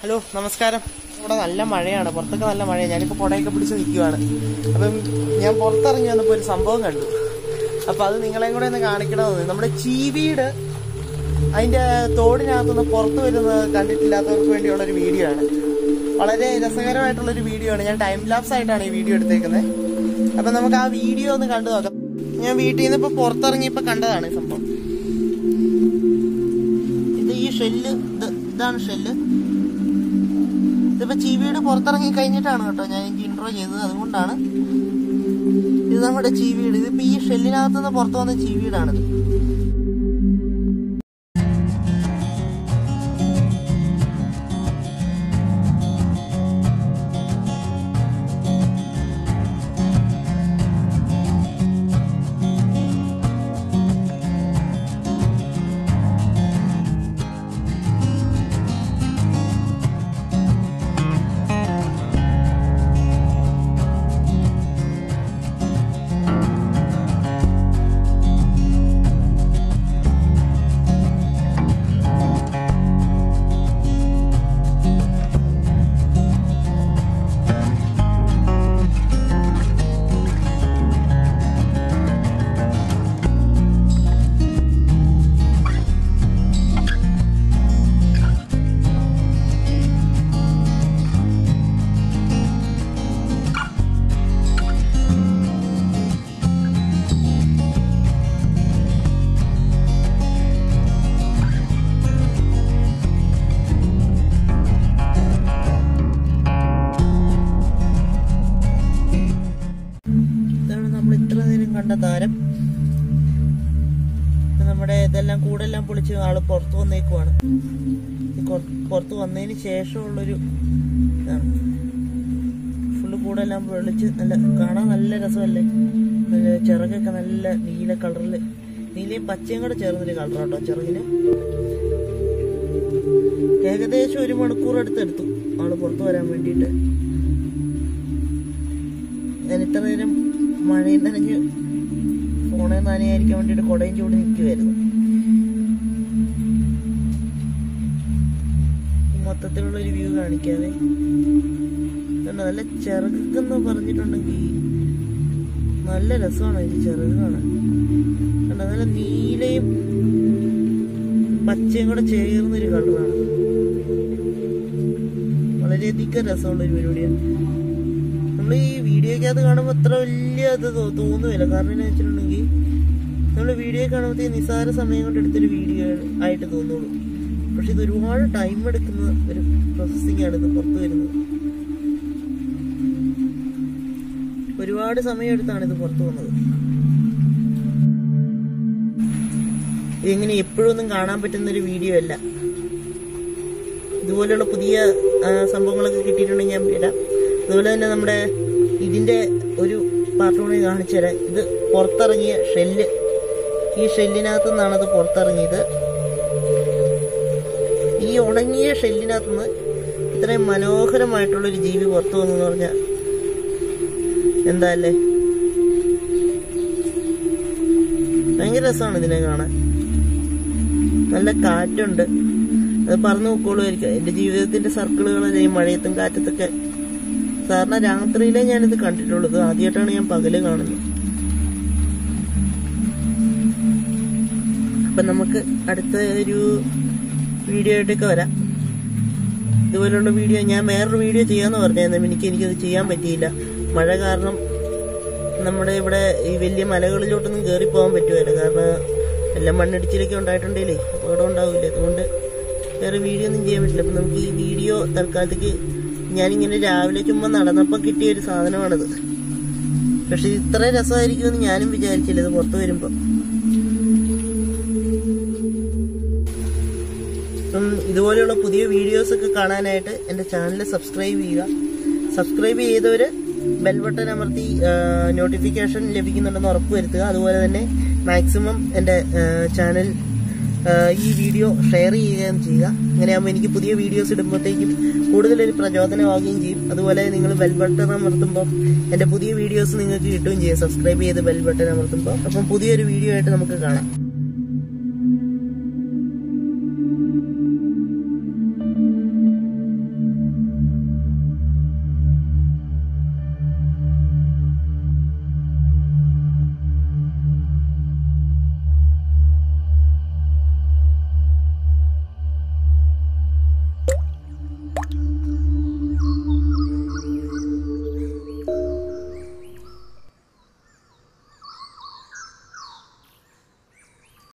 hello നമസ്കാരം ഇവിടെ നല്ല മഴയാണ് പുറത്തൊക്കെ നല്ല മഴയാണ് ഞാനിപ്പോൾ കുടയൊക്കെ പിടിച്ച് നിൽക്കുവാണ് അപ്പം ഞാൻ പുറത്തിറങ്ങി വന്നപ്പോൾ ഒരു സംഭവം കണ്ടു അപ്പം അത് നിങ്ങളെയും കൂടെ ഒന്ന് കാണിക്കണമെന്ന് നമ്മുടെ ചീവീട് അതിൻ്റെ തോടിനകത്തുനിന്ന് പുറത്ത് വരുന്നത് കണ്ടിട്ടില്ലാത്തവർക്ക് വേണ്ടിയുള്ള ഒരു വീഡിയോ ആണ് വളരെ രസകരമായിട്ടുള്ളൊരു വീഡിയോ ആണ് ഞാൻ ടൈം ലാപ്സ് ആയിട്ടാണ് ഈ വീഡിയോ എടുത്തേക്കുന്നത് അപ്പം നമുക്ക് ആ വീഡിയോ ഒന്ന് കണ്ടു നോക്കാം ഞാൻ വീട്ടിൽ നിന്ന് ഇപ്പോൾ പുറത്തിറങ്ങിയപ്പോൾ കണ്ടതാണ് ഈ സംഭവം ഇത് ഈ ഷെല്ല് ഇത് ഇതാണ് ഷെല്ല് ഇതിപ്പോ ചീവീട് പുറത്തിറങ്ങി കഴിഞ്ഞിട്ടാണ് കേട്ടോ ഞാൻ എനിക്ക് ഇൻട്രോ ചെയ്തത് അതുകൊണ്ടാണ് ഇത് നമ്മുടെ ചീവീട് ഇതിപ്പോ ഈ ഷെല്ലിനകത്ത് നിന്ന് പുറത്തു വന്ന ചീവീടാണിത് ഇതാണ് നമ്മൾ ഇത്ര നേരം കണ്ട താരം ഇപ്പൊ നമ്മുടെ ഇതെല്ലാം കൂടെല്ലാം പൊളിച്ച് ആള് പുറത്തു വന്നേക്കുവാണ് ഇത് കൊ- പുറത്ത് വന്നതിന് ശേഷമുള്ളൊരു ഇതാണ് ഫുള്ള് കൂടെല്ലാം പൊളിച്ച് നല്ല കാണാൻ നല്ല രസമല്ലേ നല്ല ചിറകൊക്കെ നല്ല നീല കളറില് നീലയും പച്ചയും കൂടെ ചേർന്നൊരു കളർ കേട്ടോ ചിറകിന് ഏകദേശം ഒരു മണിക്കൂർ അടുത്തെടുത്തു ആള് പുറത്തു വരാൻ വേണ്ടിയിട്ട് ഞാൻ ഇത്ര നേരം മഴയിൽ നനഞ്ഞ് ഫോണിൽ നനയായിരിക്കാൻ വേണ്ടിയിട്ട് കുടയും ചൂട് നിൽക്കുമായിരുന്നു മൊത്തത്തിലുള്ള ഒരു വ്യൂ കാണിക്കാതെ കണ്ടോ, നല്ല ചിറകെന്ന് പറഞ്ഞിട്ടുണ്ടെങ്കിൽ നല്ല രസമാണ് അതിന്റെ ചിറക് കാണാൻ കണ്ടോ, നല്ല നീലയും പച്ചയും കൂടെ ചേർന്നൊരു കളറാണ് വളരെയധികം രസമുള്ള ഒരു പരിപാടിയാണ് നമ്മൾ ഈ വീഡിയോക്കകത്ത് കാണുമ്പോൾ അത്ര വലിയ അത് തോ- തോന്നുന്നില്ല കാരണം എന്താ വെച്ചിട്ടുണ്ടെങ്കിൽ നമ്മൾ വീഡിയോ കാണുമ്പോഴത്തേ നിസ്സാര സമയം കൊണ്ട് എടുത്തൊരു വീഡിയോ ആയിട്ട് തോന്നുള്ളൂ പക്ഷെ ഇത് ഒരുപാട് ടൈം എടുക്കുന്ന ഒരു പ്രോസസ്സിംഗ് ആണ് ഇത് പുറത്ത് വരുന്നത് ഒരുപാട് സമയം എടുത്താണ് ഇത് പുറത്തു വന്നത് ഇതിങ്ങനെ എപ്പോഴൊന്നും കാണാൻ പറ്റുന്ന ഒരു വീഡിയോ അല്ല ഇതുപോലെയുള്ള പുതിയ ആ, സംഭവങ്ങളൊക്കെ കിട്ടിയിട്ടുണ്ടെങ്കിൽ ഞാൻ വരാം അതുപോലെ തന്നെ നമ്മുടെ ഇതിന്റെ ഒരു പാർട്ട് കൂടി കാണിച്ചു തരാം ഇത് പുറത്തിറങ്ങിയ ഷെല്ല് ഈ ഷെല്ലിനകത്തു നിന്നാണ് അത് പുറത്തിറങ്ങിയത് ഈ ഉണങ്ങിയ ഷെല്ലിനകത്തു നിന്ന് ഇത്രയും മനോഹരമായിട്ടുള്ളൊരു ജീവി പുറത്തു വന്നു എന്ന് പറഞ്ഞാൽ എന്താ അല്ലേ ഭയങ്കര രസമാണ് ഇതിനെ കാണാൻ നല്ല കാറ്റുണ്ട് അത് പറന്നു നോക്കോളുമായിരിക്കും എന്റെ ജീവിതത്തിന്റെ സർക്കിളുകളല്ലേ ഈ മഴയത്തും കാറ്റത്തൊക്കെ സാധാരണ രാത്രിയിലേ ഞാനിത് കണ്ടിട്ടുള്ളൂ ഇത് ആദ്യമായിട്ടാണ് ഞാൻ പകല് കാണുന്നത് അപ്പൊ നമുക്ക് അടുത്ത ഒരു വീഡിയോ ആയിട്ടൊക്കെ വരാം ഇതുപോലുള്ള വീഡിയോ ഞാൻ വേറൊരു വീഡിയോ ചെയ്യാന്ന് പറഞ്ഞായിരുന്നു എനിക്ക് എനിക്കത് ചെയ്യാൻ പറ്റിയില്ല മഴ കാരണം നമ്മുടെ ഇവിടെ ഈ വലിയ മലകളിലോട്ടൊന്നും കയറി പോകാൻ പറ്റുമല്ലോ കാരണം എല്ലാം മണ്ണിടിച്ചിലൊക്കെ ഉണ്ടായിട്ടുണ്ടെങ്കിലേ അപകടം ഉണ്ടാവില്ല അതുകൊണ്ട് വേറെ വീഡിയോ ഒന്നും ചെയ്യാൻ പറ്റില്ല അപ്പൊ നമുക്ക് ഈ വീഡിയോ തൽക്കാലത്തേക്ക് ഞാനിങ്ങനെ രാവിലെ ചുമ്മാ നടന്നപ്പോൾ കിട്ടിയ ഒരു സാധനമാണിത് പക്ഷെ ഇത് ഇത്ര രസമായിരിക്കുമെന്ന് ഞാനും വിചാരിച്ചില്ല ഇത് പുറത്തു വരുമ്പോ അപ്പം ഇതുപോലെയുള്ള പുതിയ വീഡിയോസ് ഒക്കെ കാണാനായിട്ട് എൻ്റെ ചാനൽ സബ്സ്ക്രൈബ് ചെയ്യുക സബ്സ്ക്രൈബ് ചെയ്തവര് ബെൽ ബട്ടൺ അമർത്തി നോട്ടിഫിക്കേഷൻ ലഭിക്കുന്നുണ്ടെന്ന് ഉറപ്പുവരുത്തുക അതുപോലെ തന്നെ മാക്സിമം എൻ്റെ ചാനൽ ഈ വീഡിയോ ഷെയർ ചെയ്യുകയും ചെയ്യുക അങ്ങനെയാകുമ്പോൾ എനിക്ക് പുതിയ വീഡിയോസ് ഇടുമ്പോഴത്തേക്കും കൂടുതലൊരു പ്രചോദനമാവുകയും ചെയ്യും അതുപോലെ നിങ്ങൾ ബെൽ ബട്ടൺ അമർത്തുമ്പോൾ എൻ്റെ പുതിയ വീഡിയോസ് നിങ്ങൾക്ക് കിട്ടുകയും ചെയ്യും സബ്സ്ക്രൈബ് ചെയ്ത് ബെൽ ബട്ടൺ അമർത്തുമ്പോൾ അപ്പം പുതിയൊരു വീഡിയോ ആയിട്ട് നമുക്ക് കാണാം